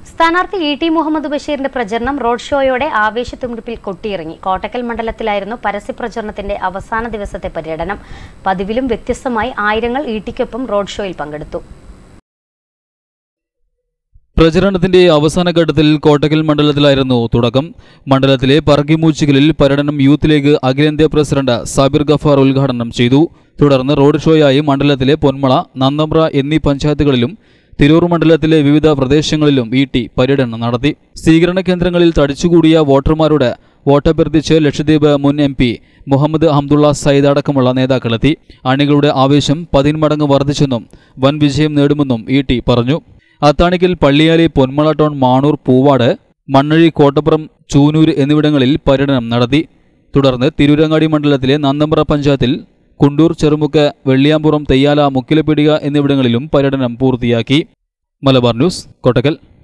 സ്ഥാനാർത്ഥി E T Muhammad ബഷീറിന്റെ പ്രചരണം റോഡ് ഷോയോടെ ആവേശത്തുമ്പിൽ കൊട്ടിയിറങ്ങി കോട്ടക്കൽ മണ്ഡലത്തിലായിരുന്നു പരസ്യപ്രചരണത്തിന്റെ അവസാന ദിവസത്തെ പര്യടനം പതിവിലും വ്യത്യസ്തമായി ആയിരങ്ങൾ ഇ ടിക്കൊപ്പം റോഡ് ഷോയിൽ പങ്കെടുത്തു പ്രചരണത്തിന്റെ അവസാന ഘട്ടത്തിൽ കോട്ടക്കൽ മണ്ഡലത്തിലായിരുന്നു തുടക്കം മണ്ഡലത്തിലെ പറക്കിമൂച്ചികളിൽ പര്യടനം യൂത്ത് ലീഗ് അഖിലേന്ത്യാ പ്രസിഡന്റ് സാബിർ ഗഫാർ ഉദ്ഘാടനം ചെയ്തു തുടർന്ന് റോഡ് ഷോയായി മണ്ഡലത്തിലെ പൊന്മള നന്നമ്പ്ര എന്നീ പഞ്ചായത്തുകളിലും തിരൂർ മണ്ഡലത്തിലെ വിവിധ പ്രദേശങ്ങളിലും ഇ ടി പര്യടനം നടത്തി സ്വീകരണ കേന്ദ്രങ്ങളിൽ തടിച്ചുകൂടിയ വോട്ടർമാരോട് വോട്ടഭ്യർത്ഥിച്ച് ലക്ഷദ്വീപ് മുൻ എം പി മുഹമ്മദ് ഹംദുള്ള സയ്യിദ് അടക്കമുള്ള നേതാക്കളെത്തി അണികളുടെ ആവേശം പതിന്മടങ്ങ് വർദ്ധിച്ചെന്നും വൻ വിജയം നേടുമെന്നും ഇ ടി പറഞ്ഞു അത്താണിക്കൽ പള്ളിയാലി പൊന്മള ടൗൺ മാണൂർ പൂവാട് മണ്ണഴി കോട്ടപ്പുറം ചൂനൂർ എന്നിവിടങ്ങളിൽ പര്യടനം നടത്തി തുടർന്ന് തിരൂരങ്ങാടി മണ്ഡലത്തിലെ നന്നമ്പ്ര പഞ്ചായത്തിൽ കുണ്ടൂർ ചെറുമുക്ക് വെള്ളിയാമ്പുറം തെയ്യാല മുക്കിലപ്പിടിക എന്നിവിടങ്ങളിലും പര്യടനം പൂർത്തിയാക്കി മലബാർ ന്യൂസ് കോട്ടക്കൽ